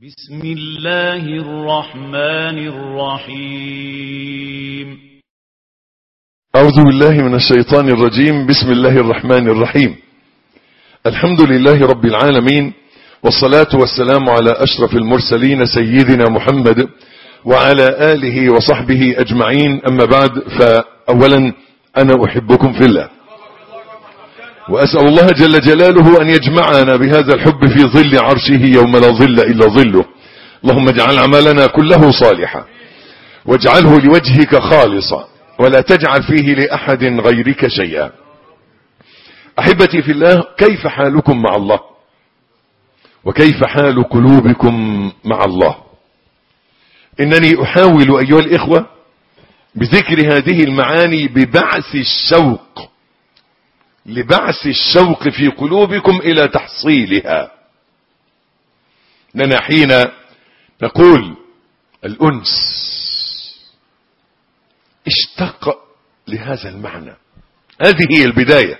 بسم الله الرحمن الرحيم أعوذ بالله من الشيطان الرجيم بسم الله الرحمن الرحيم الحمد لله رب العالمين والصلاة والسلام على أشرف المرسلين سيدنا محمد وعلى آله وصحبه أجمعين أما بعد فأولا أنا أحبكم في الله وأسأل الله جل جلاله أن يجمعنا بهذا الحب في ظل عرشه يوم لا ظل إلا ظله اللهم اجعل عملنا كله صالحا واجعله لوجهك خالصا ولا تجعل فيه لأحد غيرك شيئا أحبتي في الله كيف حالكم مع الله وكيف حال قلوبكم مع الله إنني أحاول أيها الإخوة بذكر هذه المعاني ببعث الشوق لبعث الشوق في قلوبكم إلى تحصيلها لنا حين نقول الأنس اشتق لهذا المعنى هذه هي البداية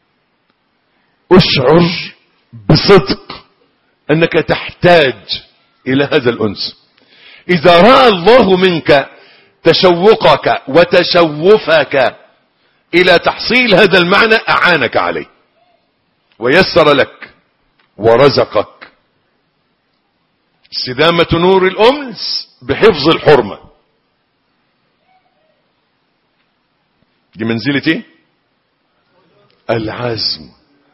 اشعر بصدق أنك تحتاج إلى هذا الأنس إذا رأى الله منك تشوقك وتشوفك إلى تحصيل هذا المعنى أعانك عليه ويسر لك ورزقك استدامة نور الأمس بحفظ الحرمة دي منزلة ايه العزم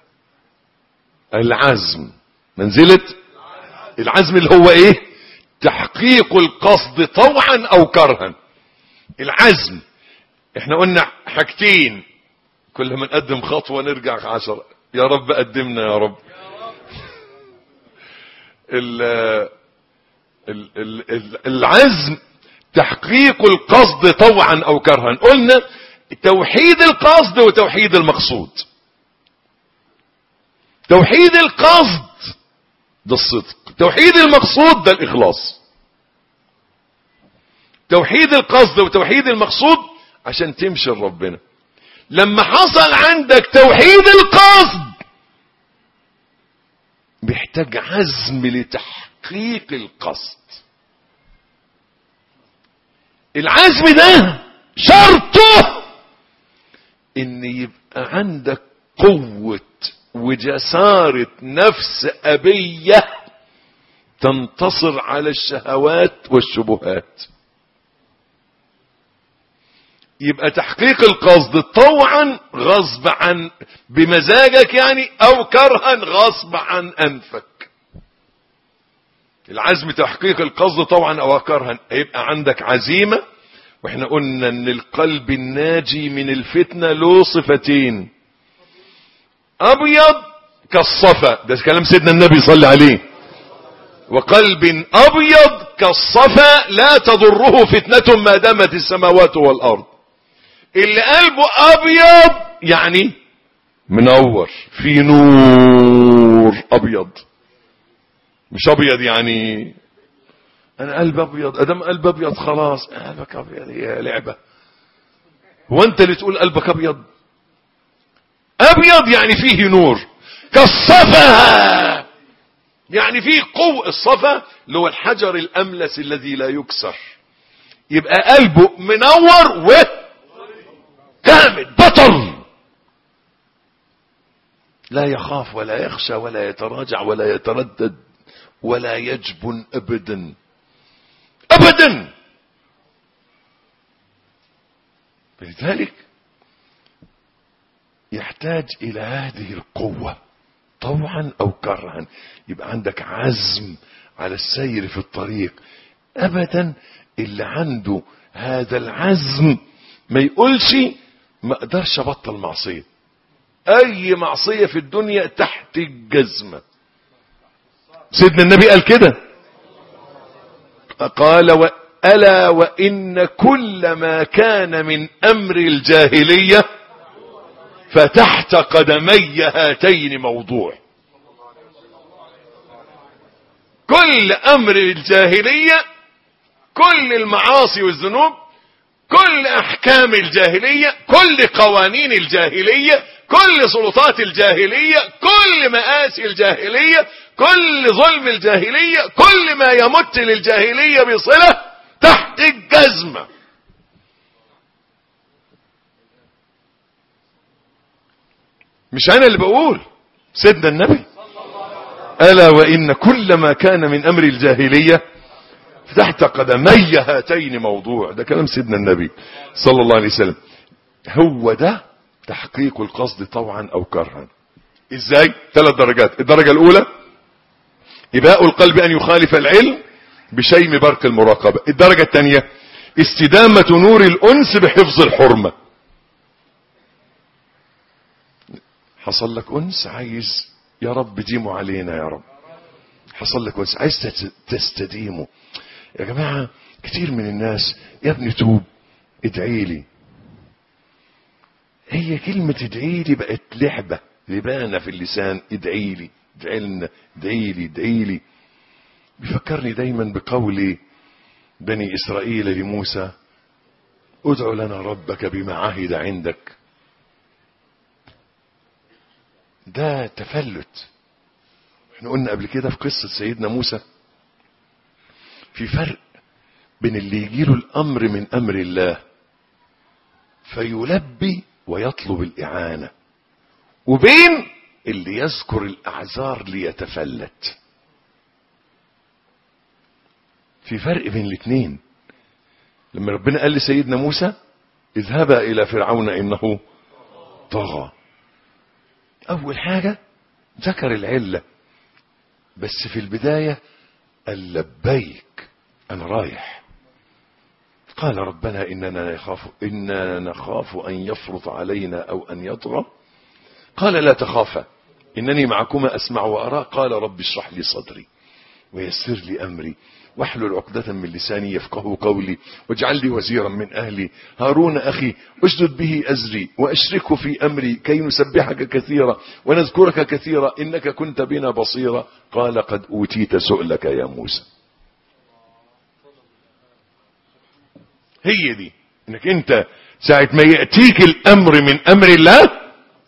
العزم منزلة العزم اللي هو ايه تحقيق القصد طوعا او كرها العزم احنا قلنا حاجتين كل ما نقدم خطوة نرجع عشر يا رب قدمنا يا رب ال ال ال العزم تحقيق القصد طوعا او كرها قلنا توحيد القصد وتوحيد المقصود توحيد القصد ده الصدق توحيد المقصود ده الاخلاص توحيد القصد وتوحيد المقصود عشان تمشي لربنا لما حصل عندك توحيد القصد بيحتاج عزم لتحقيق القصد العزم ده شرطه ان يبقى عندك قوة وجسارة نفس أبية تنتصر على الشهوات والشبهات يبقى تحقيق القصد طوعا غصب عن بمزاجك يعني او كرها غصب عن انفك العزم تحقيق القصد طوعا او كرها هيبقى عندك عزيمة واحنا قلنا ان القلب الناجي من الفتنة له صفتين ابيض كالصفا ده كلام سيدنا النبي صلى عليه وقلب ابيض كالصفا لا تضره فتنة ما دامت السماوات والارض اللي قلبه ابيض يعني منور في نور ابيض مش ابيض يعني انا قلب ابيض ادم قلب ابيض خلاص قلبك ابيض هي لعبة هو انت اللي تقول قلبك ابيض ابيض يعني فيه نور كالصفا يعني فيه قوة الصفا اللي هو الحجر الاملس الذي لا يكسر يبقى قلبه منور و كامل بطل لا يخاف ولا يخشى ولا يتراجع ولا يتردد ولا يجبن ابدا ابدا لذلك يحتاج الى هذه القوة طوعا او كرها يبقى عندك عزم على السير في الطريق ابدا اللي عنده هذا العزم ما يقولش ما اقدرش ابطل معصية اي معصية في الدنيا تحت الجزمة سيدنا النبي قال كده قال وألا وإن كل ما كان من أمر الجاهلية فتحت قدمي هاتين موضوع كل أمر الجاهلية كل المعاصي والذنوب كل احكام الجاهلية كل قوانين الجاهلية كل سلطات الجاهلية كل مآسي الجاهلية كل ظلم الجاهلية كل ما يمت للجاهلية بصلة تحت الجزمة مش انا اللي بقول سيدنا النبي الا وان كل ما كان من امر الجاهليه تحت قدمي هاتين موضوع ده كلام سيدنا النبي صلى الله عليه وسلم هو ده تحقيق القصد طوعا او كرها ازاي ثلاث درجات الدرجه الاولى اباء القلب ان يخالف العلم بشيم برق المراقبه الدرجه الثانيه استدامه نور الانس بحفظ الحرمه حصل لك انس عايز يا رب ديمه علينا يا رب حصل لك انس عايز تت- تستديمه يا جماعه كتير من الناس يا ابني توب ادعي لي هي كلمة ادعي لي بقت لعبة لبانة في اللسان ادعي لي ادعي لنا ادعي لي ادعي لي بيفكرني دايما بقول بني إسرائيل لموسى ادع لنا ربك بما عهد عندك ده تفلت احنا قلنا قبل كده في قصة سيدنا موسى في فرق بين اللي يجيله الأمر من أمر الله فيلبي ويطلب الإعانة وبين اللي يذكر الأعذار ليتفلت في فرق بين الاثنين لما ربنا قال لسيدنا موسى اذهبا إلى فرعون إنه طغى أول حاجة ذكر العلة بس في البداية قال لبيك أنا رايح قال ربنا إننا نخاف إنا نخاف أن يفرط علينا أو أن يطغى قال لا تخافا إنني معكما أسمع وأرى قال رب اشرح لي صدري ويسر لي أمري واحلل عقدة من لساني يفقه قولي واجعل لي وزيرا من أهلي هارون أخي اشدد به أزري وأشركه في أمري كي نسبحك كثيرا ونذكرك كثيرا إنك كنت بنا بصيرا قال قد أوتيت سؤلك يا موسى هي دي انك انت ساعة ما يأتيك الامر من امر الله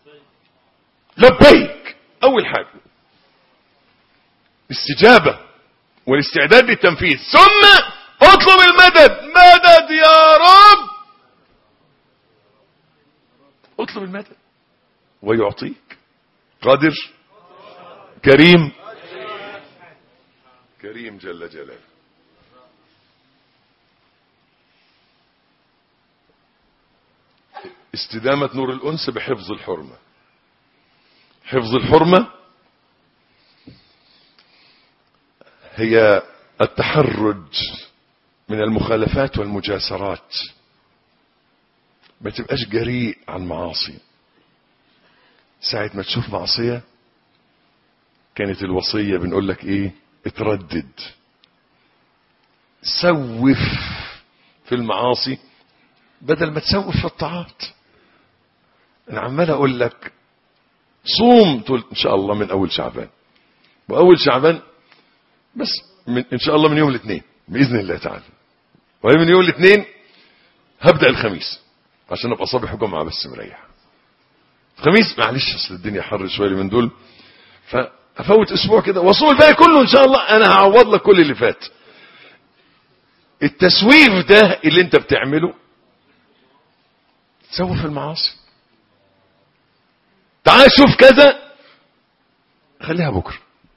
لبيك اول حاجة استجابة والاستعداد للتنفيذ ثم اطلب المدد مدد يا رب اطلب المدد ويعطيك قادر كريم كريم جل جلاله استدامة نور الأنس بحفظ الحرمة حفظ الحرمة هي التحرج من المخالفات والمجاسرات ما تبقاش جريء عن معاصي ساعة ما تشوف معصية كانت الوصية بنقول لك ايه اتردد سوف في المعاصي بدل ما تسوف في الطاعات انا عمال اقول لك صوم تقول ان شاء الله من اول شعبان واول شعبان بس من ان شاء الله من يوم الاثنين باذن الله تعالى ومن يوم الاثنين هبدا الخميس عشان ابقى صبح جمعه بس مريح الخميس معلش اصل الدنيا حر شويه من دول فافوت اسبوع كده واصوم الباقي كله ان شاء الله انا هعوض لك كل اللي فات التسويف ده اللي انت بتعمله تسوف المعاصي تعال شوف كذا خليها بكره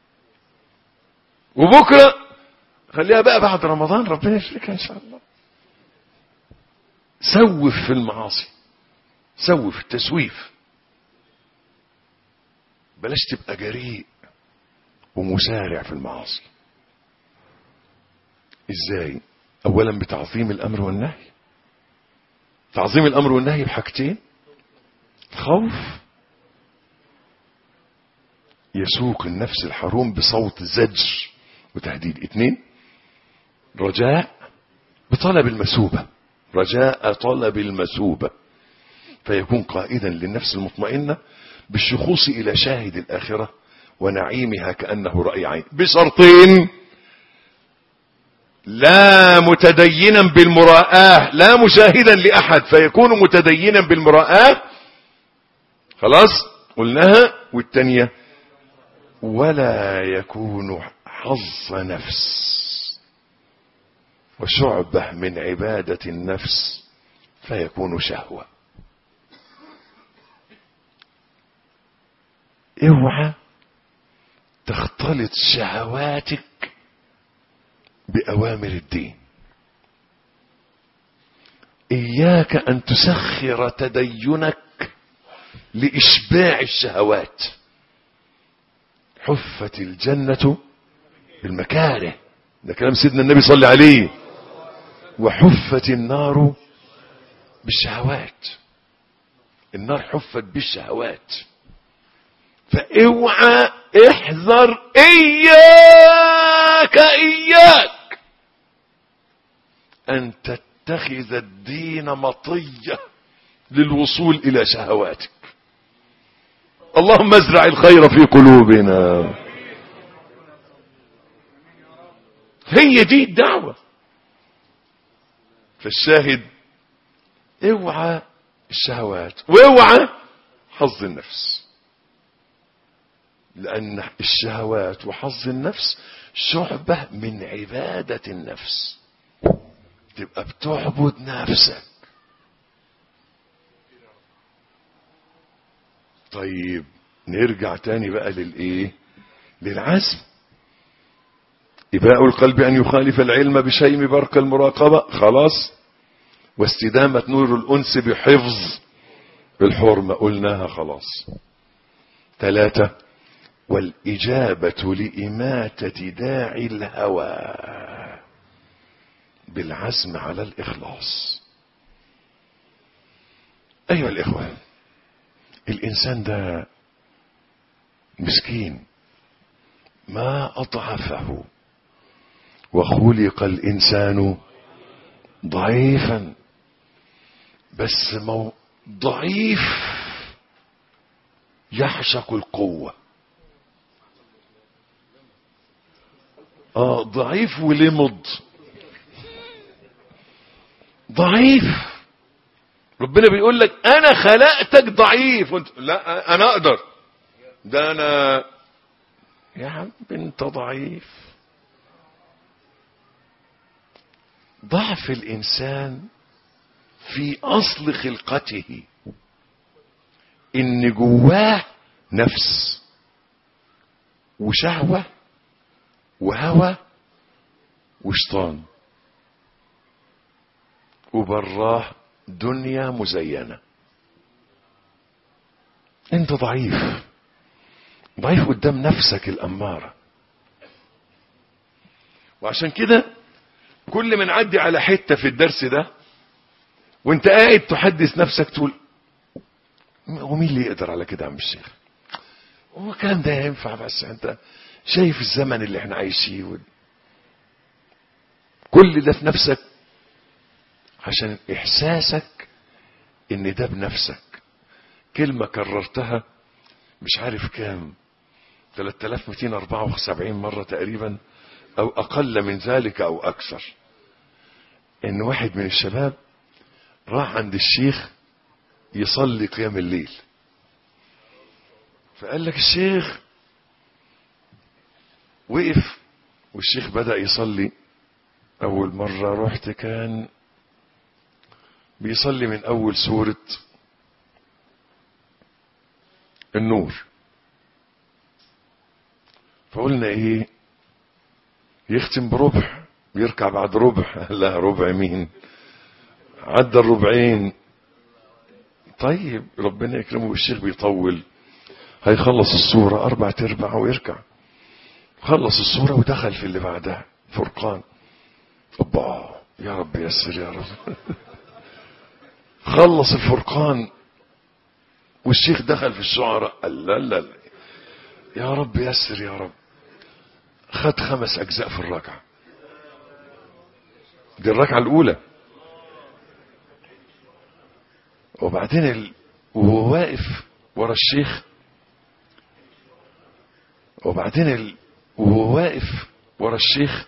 وبكره خليها بقى بعد رمضان ربنا يشركها ان شاء الله سوف في المعاصي سوف التسويف بلاش تبقى جريء ومسارع في المعاصي ازاي اولا بتعظيم الامر والنهي تعظيم الامر والنهي بحاجتين خوف يسوق النفس الحروم بصوت زجر وتهديد اثنين رجاء بطلب المثوبة رجاء طلب المثوبة فيكون قائدا للنفس المطمئنة بالشخوص إلى شاهد الآخرة ونعيمها كأنه رأي عين بشرطين لا متدينا بالمراءة لا مشاهدا لأحد فيكون متدينا بالمراءة خلاص قلناها والتانية ولا يكون حظ نفس وشعبة من عبادة النفس فيكون شهوة اوعى تختلط شهواتك بأوامر الدين إياك أن تسخر تدينك لإشباع الشهوات حفت الجنة بالمكاره ده كلام سيدنا النبي صلى عليه وحفت النار بالشهوات النار حفت بالشهوات فاوعى احذر اياك اياك ان تتخذ الدين مطيه للوصول الى شهواتك اللهم ازرع الخير في قلوبنا هي دي الدعوة فالشاهد اوعى الشهوات واوعى حظ النفس لأن الشهوات وحظ النفس شعبة من عبادة النفس تبقى بتعبد نفسك طيب نرجع تاني بقى للايه للعزم إباء القلب أن يخالف العلم بشيء برق المراقبة خلاص واستدامة نور الأنس بحفظ الحرمة قلناها خلاص ثلاثة والإجابة لإماتة داعي الهوى بالعزم على الإخلاص أيها الإخوة الإنسان ده مسكين ما أضعفه وخلق الإنسان ضعيفا بس مو ضعيف يحشق القوة اه ضعيف ولمض ضعيف ربنا بيقول لك انا خلقتك ضعيف وانت لا انا اقدر ده انا يا عم انت ضعيف ضعف الانسان في اصل خلقته ان جواه نفس وشهوه وهوى وشيطان وبراه دنيا مزينه انت ضعيف ضعيف قدام نفسك الاماره وعشان كده كل ما نعدي على حته في الدرس ده وانت قاعد تحدث نفسك تقول ومين اللي يقدر على كده يا عم الشيخ هو الكلام ده ينفع بس انت شايف الزمن اللي احنا عايشيه وال... كل ده في نفسك عشان احساسك ان ده بنفسك كلمة كررتها مش عارف كام 3274 مرة تقريبا او اقل من ذلك او اكثر ان واحد من الشباب راح عند الشيخ يصلي قيام الليل فقال لك الشيخ وقف والشيخ بدأ يصلي أول مرة رحت كان بيصلي من أول سورة النور فقلنا إيه يختم بربع يركع بعد ربع لا ربع مين عدى الربعين طيب ربنا يكرمه والشيخ بيطول هيخلص السورة أربع تربع ويركع خلص السورة ودخل في اللي بعدها فرقان أبا يا رب يسر يا رب خلص الفرقان والشيخ دخل في الشعراء قال لا لا لا يا رب يسر يا رب خد خمس أجزاء في الركعة دي الركعة الأولى وبعدين ال... وهو واقف ورا الشيخ وبعدين ال... وهو واقف ورا الشيخ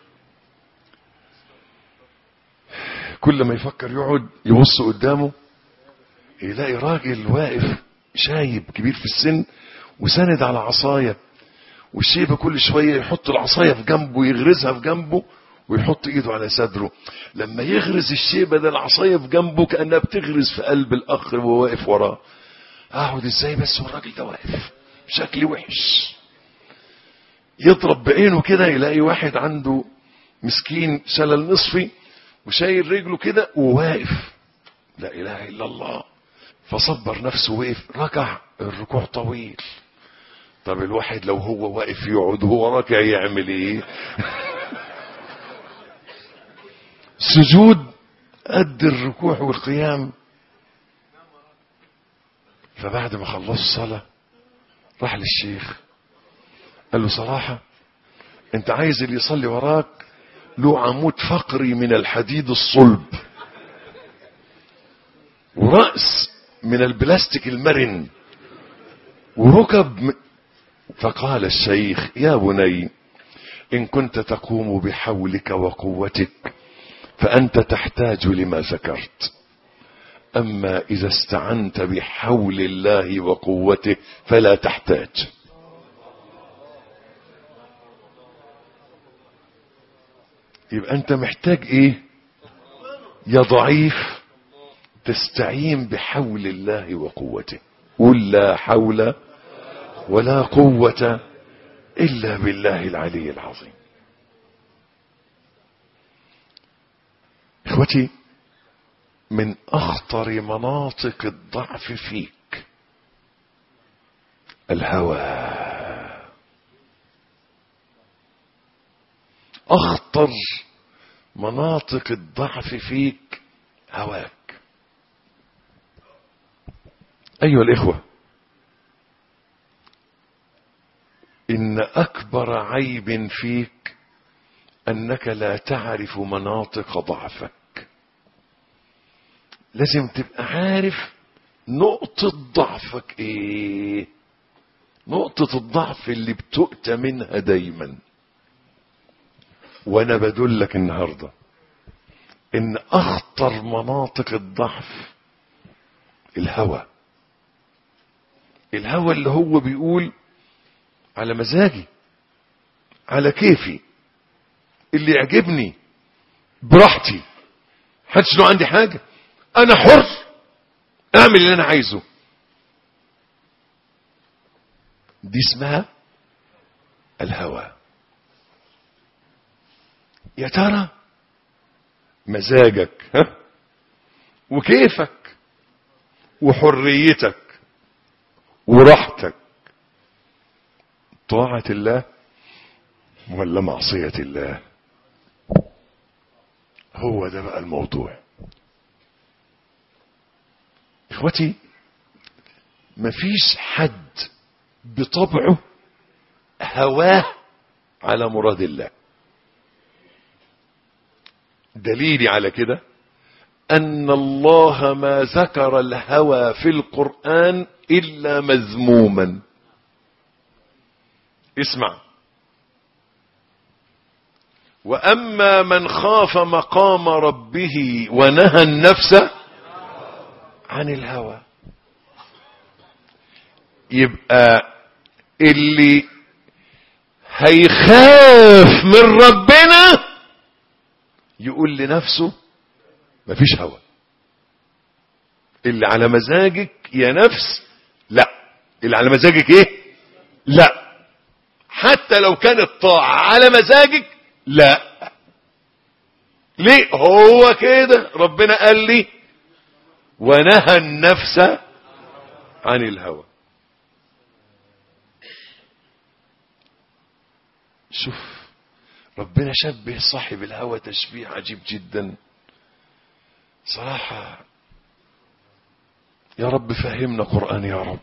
كل ما يفكر يقعد يبص قدامه يلاقي راجل واقف شايب كبير في السن وساند على عصايه والشيبة كل شوية يحط العصاية في جنبه يغرزها في جنبه ويحط ايده على صدره لما يغرز الشيبة ده العصاية في جنبه كأنها بتغرز في قلب الأخ وهو واقف وراه اقعد ازاي بس والراجل ده واقف شكلي وحش يضرب بعينه كده يلاقي واحد عنده مسكين شلل نصفي وشايل رجله كده وواقف لا اله الا الله فصبر نفسه وقف ركع الركوع طويل طب الواحد لو هو واقف يقعد وهو راكع يعمل ايه سجود قد الركوع والقيام فبعد ما خلصوا الصلاة راح للشيخ قال له صراحة انت عايز اللي يصلي وراك له عمود فقري من الحديد الصلب ورأس من البلاستيك المرن وركب م... فقال الشيخ يا بني إن كنت تقوم بحولك وقوتك فأنت تحتاج لما ذكرت أما إذا استعنت بحول الله وقوته فلا تحتاج يبقى أنت محتاج إيه يا ضعيف تستعين بحول الله وقوته قل لا حول ولا قوة إلا بالله العلي العظيم إخوتي من أخطر مناطق الضعف فيك الهوى أخطر مناطق الضعف فيك هواك أيها الإخوة إن أكبر عيب فيك أنك لا تعرف مناطق ضعفك لازم تبقى عارف نقطة ضعفك ايه نقطة الضعف اللي بتؤتى منها دايما وانا بدلك النهاردة ان اخطر مناطق الضعف الهوى الهوى اللي هو بيقول على مزاجي على كيفي اللي يعجبني براحتي حدش له عندي حاجة انا حر اعمل اللي انا عايزه دي اسمها الهوى يا ترى مزاجك ها وكيفك وحريتك وراحتك طاعة الله ولا معصية الله هو ده بقى الموضوع اخوتي مفيش حد بطبعه هواه على مراد الله دليلي على كده ان الله ما ذكر الهوى في القرآن الا مذموما اسمع واما من خاف مقام ربه ونهى النفس عن الهوى يبقى اللي هيخاف من ربنا يقول لنفسه مفيش هوى اللي على مزاجك يا نفس لا اللي على مزاجك ايه لا حتى لو كانت طاعة على مزاجك لا ليه هو كده ربنا قال لي ونهى النفس عن الهوى شوف ربنا شبه صاحب الهوى تشبيه عجيب جدا صراحة يا رب فهمنا قرآن يا رب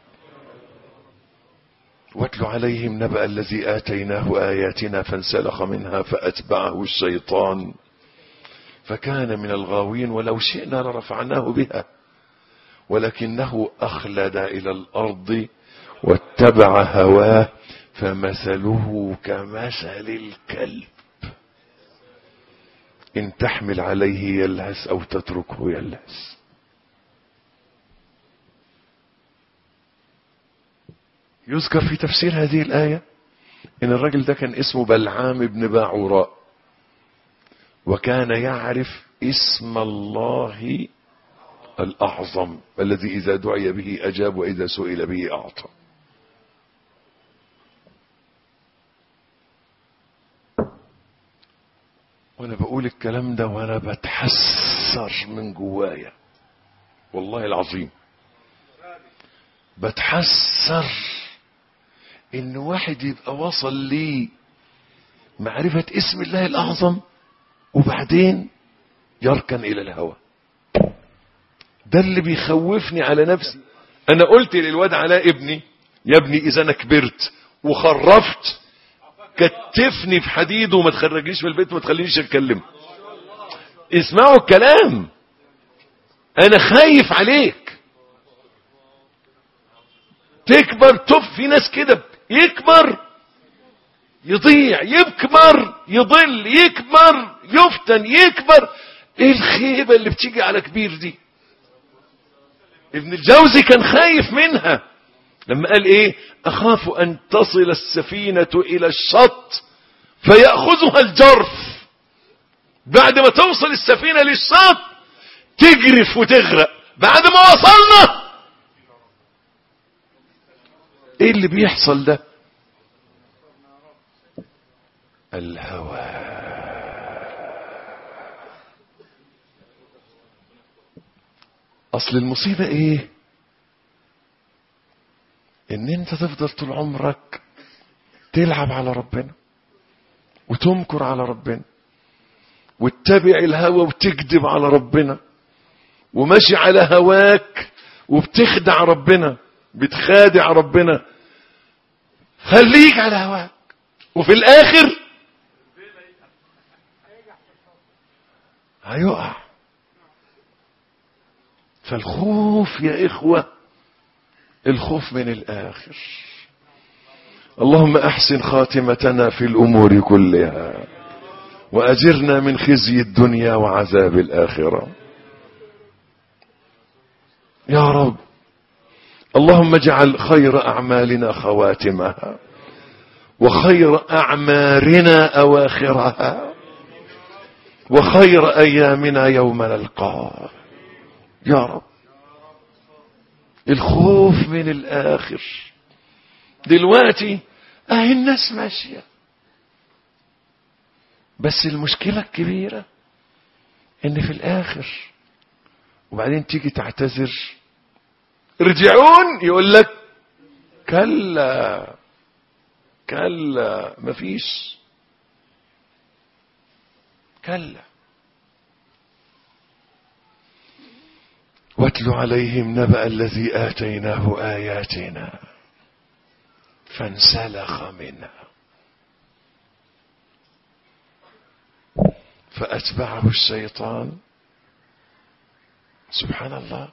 واتل عليهم نبأ الذي آتيناه آياتنا فانسلخ منها فأتبعه الشيطان فكان من الغاوين ولو شئنا لرفعناه بها ولكنه أخلد إلى الأرض واتبع هواه فمثله كمثل الكلب إن تحمل عليه يلهث أو تتركه يلهث يذكر في تفسير هذه الآية ان الراجل ده كان اسمه بلعام بن باعوراء وكان يعرف اسم الله الأعظم الذي إذا دعي به أجاب وإذا سئل به أعطى وأنا بقول الكلام ده وأنا بتحسر من جوايا والله العظيم بتحسر إن واحد يبقى وصل لي معرفة اسم الله الأعظم وبعدين يركن إلى الهوى ده اللي بيخوفني على نفسي انا قلت للواد علاء ابني يا ابني اذا انا كبرت وخرفت كتفني في حديد وما تخرجنيش من البيت وما تخلينيش اتكلم اسمعوا الكلام انا خايف عليك تكبر تف في ناس كده يكبر يضيع يكبر يضل يكبر يفتن يكبر ايه الخيبة اللي بتيجي على كبير دي ابن الجوزي كان خايف منها لما قال ايه اخاف ان تصل السفينة الى الشط فيأخذها الجرف بعد ما توصل السفينة للشط تجرف وتغرق بعد ما وصلنا ايه اللي بيحصل ده الهوى اصل المصيبة ايه ان انت تفضل طول عمرك تلعب على ربنا وتمكر على ربنا وتتبع الهوى وتكذب على ربنا وماشي على هواك وبتخدع ربنا بتخادع ربنا خليك على هواك وفي الاخر هيقع فالخوف يا إخوة الخوف من الآخر اللهم أحسن خاتمتنا في الأمور كلها وأجرنا من خزي الدنيا وعذاب الآخرة يا رب اللهم اجعل خير أعمالنا خواتمها وخير أعمارنا أواخرها وخير أيامنا يوم نلقاه يا رب الخوف من الآخر دلوقتي اهي الناس ماشية بس المشكلة الكبيرة ان في الاخر وبعدين تيجي تعتذر رجعون يقول لك كلا كلا مفيش كلا واتل عليهم نبأ الذي آتيناه آياتنا فانسلخ منها فأتبعه الشيطان سبحان الله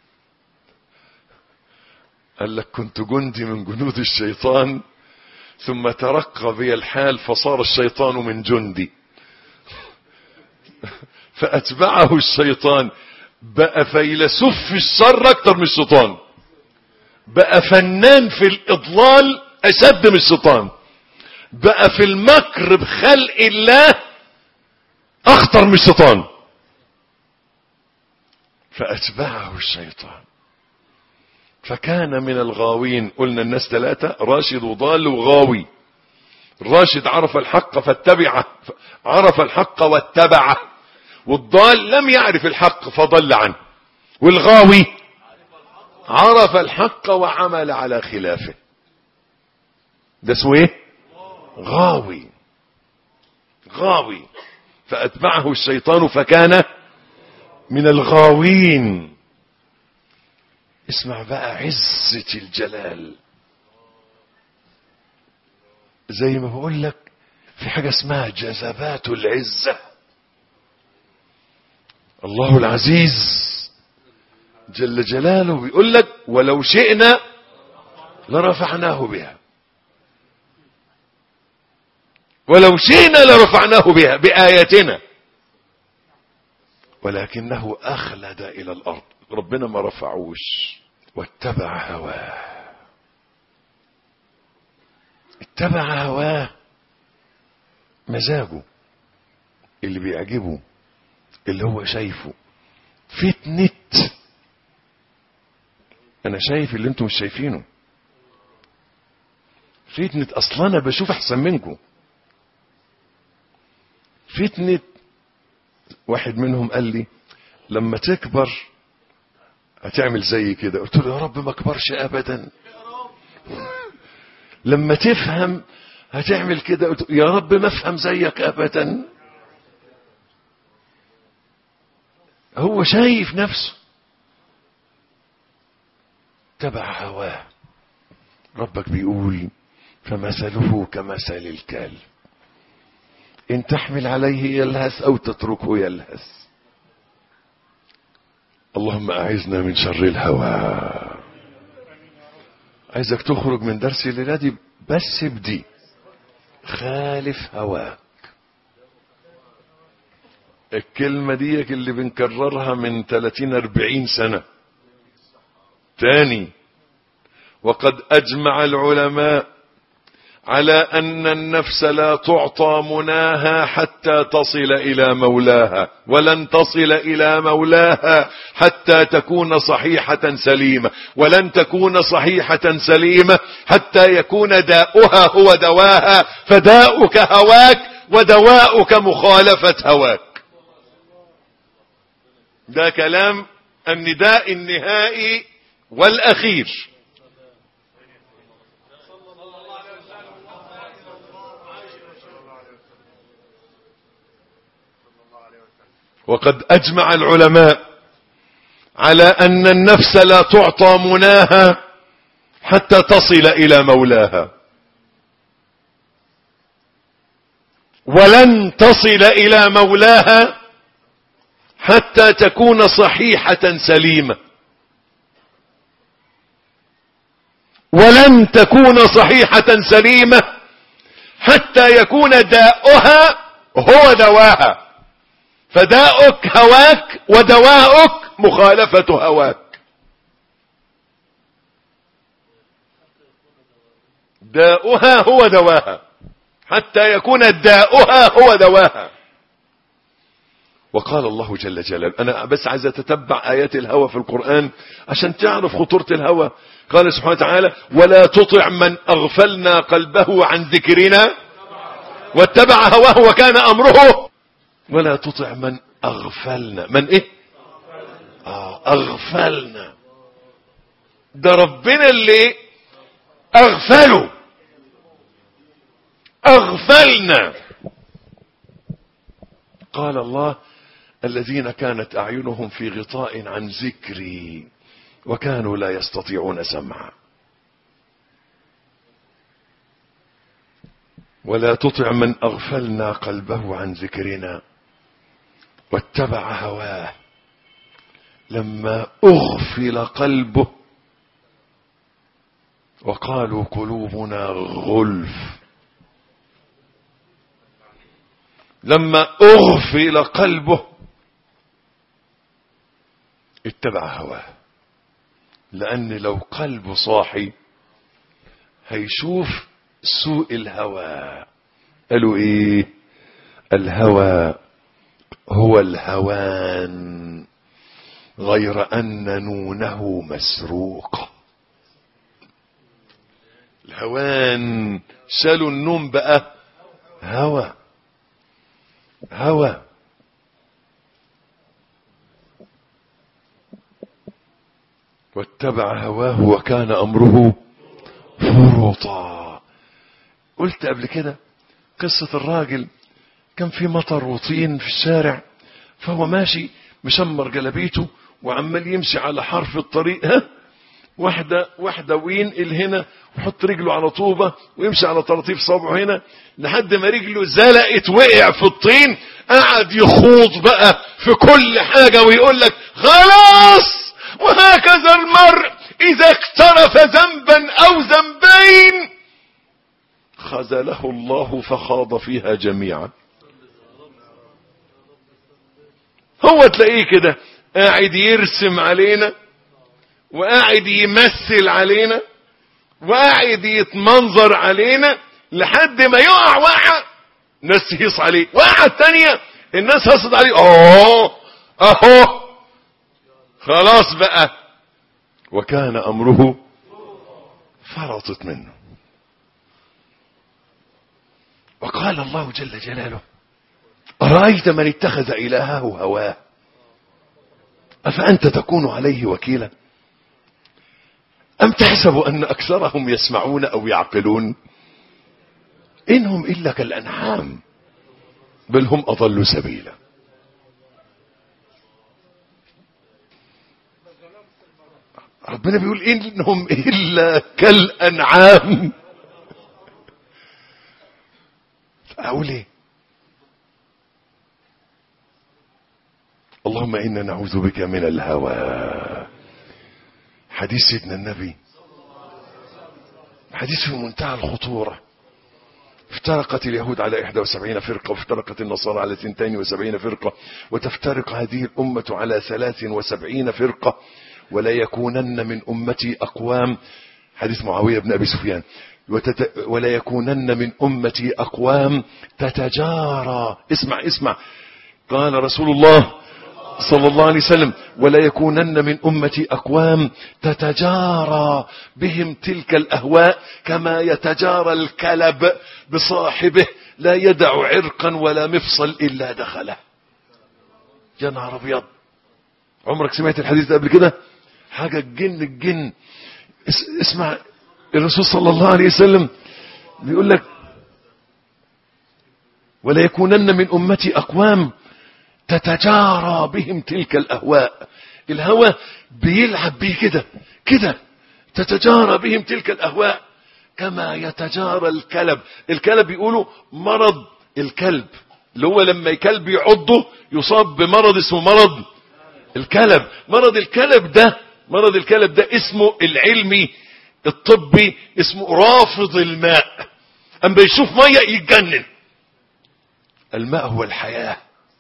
قال لك كنت جندي من جنود الشيطان ثم ترقى بي الحال فصار الشيطان من جندي فأتبعه الشيطان بقى فيلسوف في الشر اكتر من الشيطان بقى فنان في الاضلال اشد من الشيطان بقى في المكر بخلق الله اخطر من الشيطان فاتبعه الشيطان فكان من الغاوين قلنا الناس ثلاثة راشد وضال وغاوي الراشد عرف الحق فاتبعه عرف الحق واتبعه والضال لم يعرف الحق فضل عنه والغاوي عرف الحق وعمل على خلافه ده اسمه ايه غاوي غاوي فاتبعه الشيطان فكان من الغاوين اسمع بقى عزة الجلال زي ما بقول لك في حاجة اسمها جذبات العزة الله العزيز جل جلاله بيقول لك ولو شئنا لرفعناه بها ولو شئنا لرفعناه بها بآياتنا ولكنه أخلد إلى الأرض ربنا ما رفعوش واتبع هواه واتبع هواه مزاجه اللي بيعجبه اللي هو شايفه فتنة انا شايف اللي انتم مش شايفينه فتنة اصلا انا بشوف احسن منكم فتنة واحد منهم قال لي لما تكبر هتعمل زي كده قلت له يا رب ما اكبرش ابدا لما تفهم هتعمل كده قلت يا رب ما افهم زيك ابدا هو شايف نفسه تبع هواه ربك بيقول فمثله كمثل الكلب ان تحمل عليه يلهث او تتركه يلهث اللهم اعذنا من شر الهوى عايزك تخرج من درس الليله دي بس بدي خالف هواك الكلمة ديك اللي بنكررها من 30 40 سنة تاني وقد أجمع العلماء على أن النفس لا تعطى مناها حتى تصل إلى مولاها ولن تصل إلى مولاها حتى تكون صحيحة سليمة ولن تكون صحيحة سليمة حتى يكون داؤها هو دواها فداؤك هواك ودواؤك مخالفة هواك ده كلام النداء النهائي والأخير وقد أجمع العلماء على أن النفس لا تعطى مناها حتى تصل إلى مولاها ولن تصل إلى مولاها حتى تكون صحيحة سليمة ولن تكون صحيحة سليمة حتى يكون داؤها هو دواها فداؤك هواك ودواؤك مخالفة هواك داؤها هو دواها حتى يكون داؤها هو دواها وقال الله جل جلاله انا بس عايز اتتبع ايات الهوى في القرآن عشان تعرف خطورة الهوى قال سبحانه وتعالى ولا تطع من اغفلنا قلبه عن ذكرنا واتبع هواه وكان امره ولا تطع من اغفلنا من ايه آه اغفلنا ده ربنا اللي اغفله اغفلنا قال الله الذين كانت اعينهم في غطاء عن ذكري وكانوا لا يستطيعون سمعا ولا تطع من اغفلنا قلبه عن ذكرنا واتبع هواه لما اغفل قلبه وقالوا قلوبنا غلف لما اغفل قلبه اتبع هواه لان لو قلبه صاحي هيشوف سوء الهوى قالوا ايه الهوى هو الهوان غير ان نونه مسروقه الهوان شالوا النوم بقى هوى هوى واتبع هواه وكان امره فرطا قلت قبل كده قصة الراجل كان في مطر وطين في الشارع فهو ماشي مشمر جلبيته وعمال يمشي على حرف الطريق ها واحدة واحدة وينقل هنا ويحط رجله على طوبة ويمشي على طراطيف صابعه هنا لحد ما رجله زلقت وقع في الطين قعد يخوض بقى في كل حاجة ويقول لك خلاص وهكذا المرء إذا اقترف ذنبا أو ذنبين خذله الله فخاض فيها جميعا هو تلاقيه كده قاعد يرسم علينا وقاعد يمثل علينا وقاعد يتمنظر علينا لحد ما يقع وقعة الناس تهيص عليه وقعة التانية الناس هصت عليه اه اهو خلاص بقى وكان امره فرطت منه وقال الله جل جلاله أرأيت من اتخذ إلهه هواه أفأنت تكون عليه وكيلا أم تحسب أن أكثرهم يسمعون أو يعقلون إنهم إلا كالأنعام بل هم أضلوا سبيلا ربنا بيقول إنهم إلا كالأنعام أقول إيه اللهم إنا نعوذ بك من الهوى حديث سيدنا النبي حديث في منتهى الخطورة افترقت اليهود على 71 فرقة وافترقت النصارى على 72 فرقة وتفترق هذه الأمة على 73 فرقة ولا يكونن من أمتي أقوام حديث معاوية بن أبي سفيان وتت... ولا يكونن من أمتي أقوام تتجارى اسمع اسمع قال رسول الله صلى الله عليه وسلم ولا يكونن من أمتي أقوام تتجارى بهم تلك الأهواء كما يتجارى الكلب بصاحبه لا يدع عرقا ولا مفصل إلا دخله يا نهار أبيض عمرك سمعت الحديث ده قبل كده حاجة الجن الجن اسمع الرسول صلى الله عليه وسلم بيقول لك ولا يكونن من أمتي أقوام تتجارى بهم تلك الأهواء الهوى بيلعب بيه كده كده تتجارى بهم تلك الأهواء كما يتجارى الكلب الكلب بيقولوا مرض الكلب اللي هو لما الكلب يعضه يصاب بمرض اسمه مرض الكلب مرض الكلب ده مرض الكلب ده اسمه العلمي الطبي اسمه رافض الماء اما يشوف ميه يتجنن الماء هو الحياه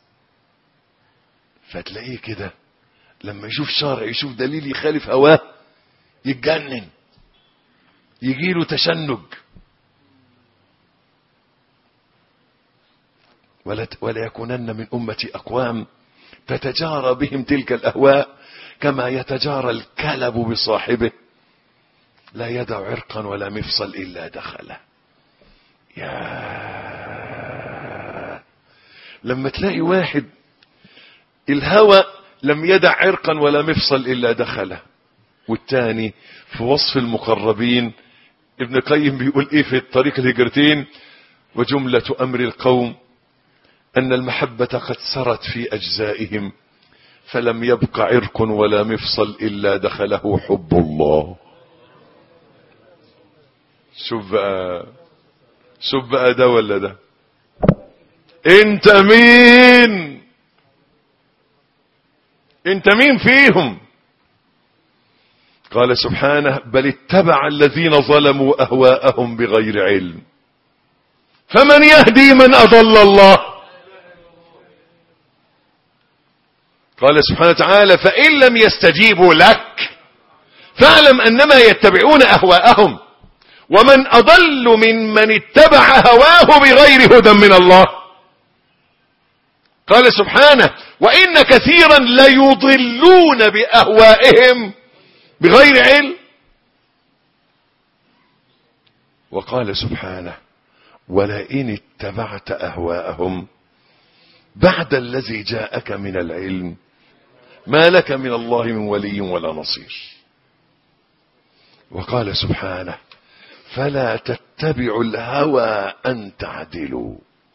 فتلاقيه كده لما يشوف شارع يشوف دليل يخالف هواه يتجنن يجيله تشنج ولا ولا يكونن من امتي اقوام تتجارى بهم تلك الاهواء كما يتجارى الكلب بصاحبه لا يدع عرقا ولا مفصل الا دخله يا لما تلاقي واحد الهوى لم يدع عرقا ولا مفصل إلا دخله والتاني في وصف المقربين ابن قيم بيقول ايه في الطريق الهجرتين وجملة أمر القوم أن المحبة قد سرت في أجزائهم فلم يبق عرق ولا مفصل إلا دخله حب الله شوف بقى شوف بقى ده ولا ده انت مين انت مين فيهم قال سبحانه بل اتبع الذين ظلموا اهواءهم بغير علم فمن يهدي من اضل الله قال سبحانه وتعالى فان لم يستجيبوا لك فاعلم انما يتبعون اهواءهم ومن اضل ممن اتبع هواه بغير هدى من الله قال سبحانه وإن كثيرا ليضلون بأهوائهم بغير علم وقال سبحانه ولئن اتبعت أهواءهم بعد الذي جاءك من العلم ما لك من الله من ولي ولا نصير وقال سبحانه فلا تتبعوا الهوى أن تعدلوا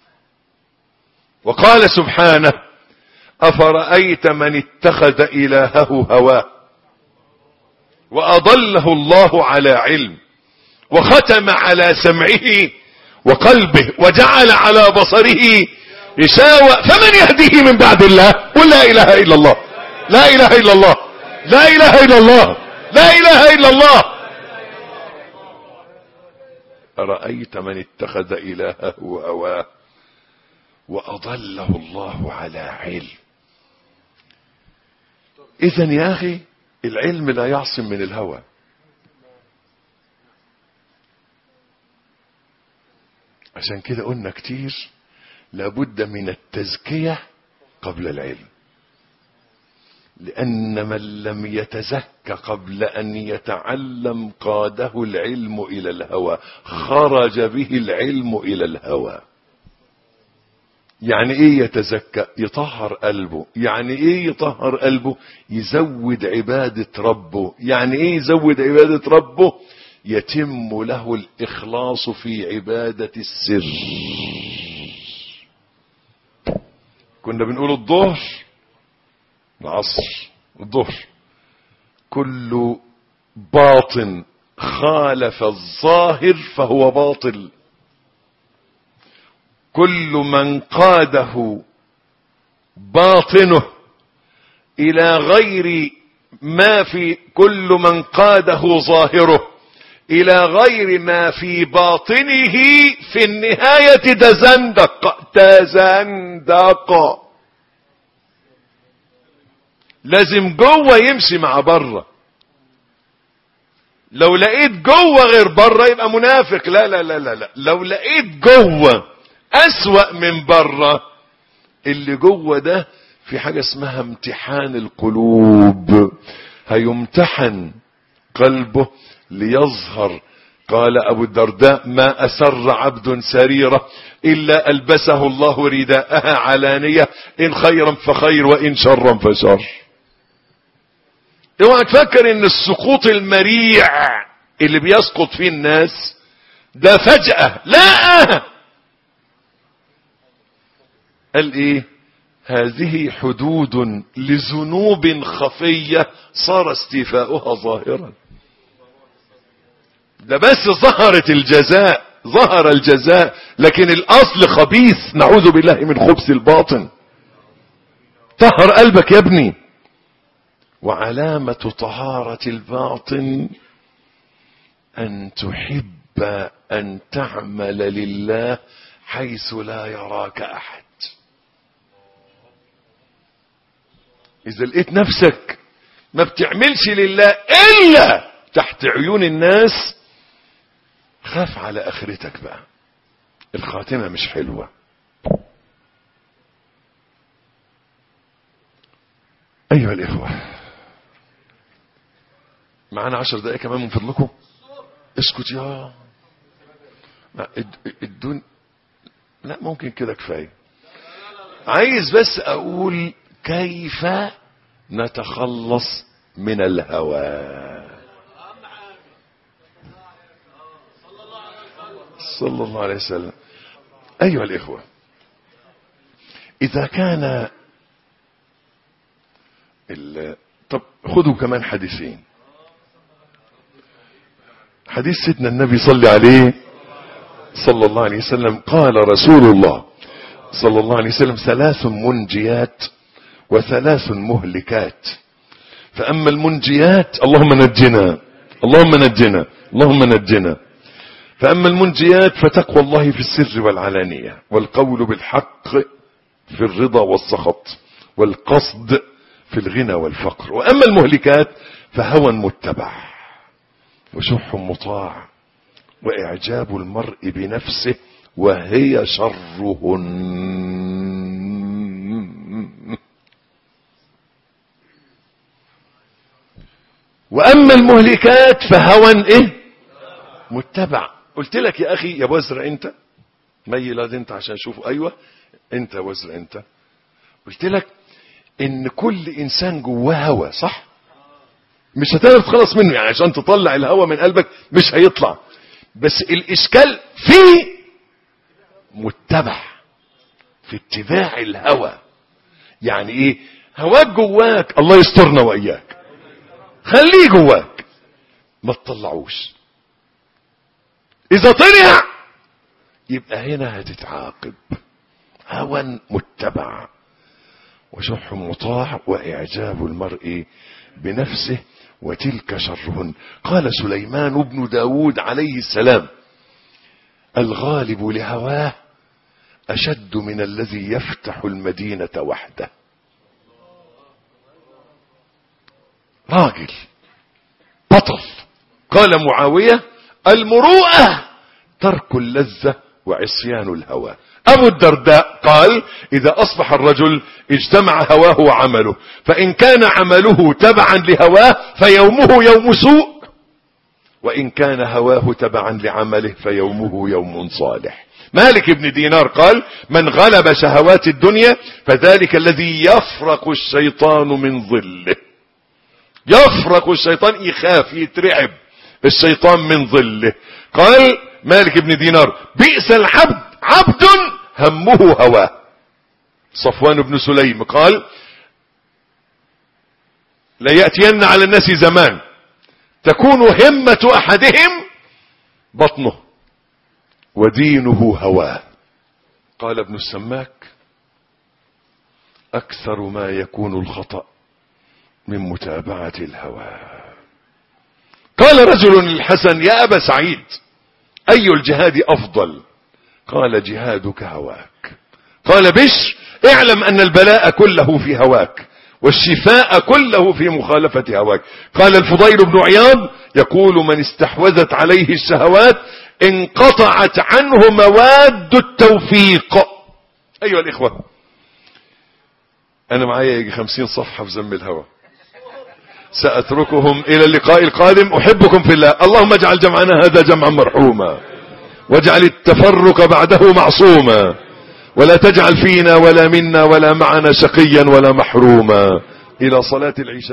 وقال سبحانه أفرأيت من اتخذ إلهه هواه وأضله الله على علم وختم على سمعه وقلبه وجعل على بصره غشاوة فمن يهديه من بعد الله قل لا إله إلا الله لا إله إلا الله لا إله إلا الله لا إله إلا الله أرأيت من اتخذ إلهه هواه وأضله الله على علم إذا يا أخي العلم لا يعصم من الهوى عشان كده قلنا كتير لابد من التزكية قبل العلم لأن من لم يتزكى قبل أن يتعلم قاده العلم إلى الهوى خرج به العلم إلى الهوى يعني ايه يتزكى يطهر قلبه يعني ايه يطهر قلبه يزود عبادة ربه يعني ايه يزود عبادة ربه يتم له الاخلاص في عبادة السر كنا بنقول الظهر العصر الظهر كل باطن خالف الظاهر فهو باطل كل من قاده باطنه الى غير ما في كل من قاده ظاهره الى غير ما في باطنه في النهاية تزندق تزندق لازم جوه يمشي مع بره لو لقيت جوه غير بره يبقى منافق لا لا لا لا لا لو لقيت جوه اسوأ من بره اللي جوه ده في حاجة اسمها امتحان القلوب هيمتحن قلبه ليظهر قال ابو الدرداء ما اسر عبد سريرة الا البسه الله رداءها علانية ان خيرا فخير وان شرا فشر اوعى تفكر ان السقوط المريع اللي بيسقط فيه الناس ده فجأة لا قال ايه هذه حدود لذنوب خفية صار استيفاؤها ظاهرا ده بس ظهرت الجزاء ظهر الجزاء لكن الاصل خبيث نعوذ بالله من خبث الباطن طهر قلبك يا ابني وعلامة طهارة الباطن ان تحب ان تعمل لله حيث لا يراك احد اذا لقيت نفسك ما بتعملش لله الا تحت عيون الناس خاف على اخرتك بقى الخاتمة مش حلوة ايها الاخوة معانا عشر دقائق كمان من فضلكم اسكت يا الدون لا ممكن كده كفاية عايز بس اقول كيف نتخلص من الهوى صلى الله عليه وسلم ايها الاخوة اذا كان طب خذوا كمان حديثين حديث سيدنا النبي صلى عليه صلى الله عليه وسلم قال رسول الله صلى الله عليه وسلم ثلاث منجيات وثلاث مهلكات فأما المنجيات اللهم نجنا اللهم نجنا اللهم نجنا فأما المنجيات فتقوى الله في السر والعلانية والقول بالحق في الرضا والسخط والقصد في الغنى والفقر وأما المهلكات فهوى متبع وشح مطاع وإعجاب المرء بنفسه وهي شرهن واما المهلكات فهوى ايه متبع قلت لك يا اخي يا وزر انت ميل انت عشان اشوفه ايوه انت وزر انت قلت لك ان كل انسان جواه هوى صح مش هتقدر تخلص منه يعني عشان تطلع الهوى من قلبك مش هيطلع بس الاشكال في متبع في اتباع الهوى يعني ايه هواك جواك الله يسترنا واياك خليه جواك ما تطلعوش اذا طلع يبقى هنا هتتعاقب هوى متبع وشح مطاع واعجاب المرء بنفسه وتلك شرهن قال سليمان بن داود عليه السلام الغالب لهواه اشد من الذي يفتح المدينة وحده راجل بطل قال معاوية المروءة ترك اللذة وعصيان الهوى أبو الدرداء قال إذا أصبح الرجل اجتمع هواه وعمله فإن كان عمله تبعا لهواه فيومه يوم سوء وإن كان هواه تبعا لعمله فيومه يوم صالح مالك بن دينار قال من غلب شهوات الدنيا فذلك الذي يفرق الشيطان من ظله يفرق الشيطان يخاف يترعب الشيطان من ظله قال مالك بن دينار بئس العبد عبد همه هواه صفوان بن سليم قال لا يأتين على الناس زمان تكون همة أحدهم بطنه ودينه هواه قال ابن السماك أكثر ما يكون الخطأ من متابعة الهوى قال رجل للحسن يا أبا سعيد أي الجهاد أفضل قال جهادك هواك قال بش اعلم أن البلاء كله في هواك والشفاء كله في مخالفة هواك قال الفضيل بن عياض يقول من استحوذت عليه الشهوات انقطعت عنه مواد التوفيق أيها الإخوة أنا معايا يجي خمسين صفحة في ذم الهوى سأتركهم إلى اللقاء القادم أحبكم في الله اللهم اجعل جمعنا هذا جمعا مرحوما واجعل التفرق بعده معصوما ولا تجعل فينا ولا منا ولا معنا شقيا ولا محروما إلى صلاة العشاء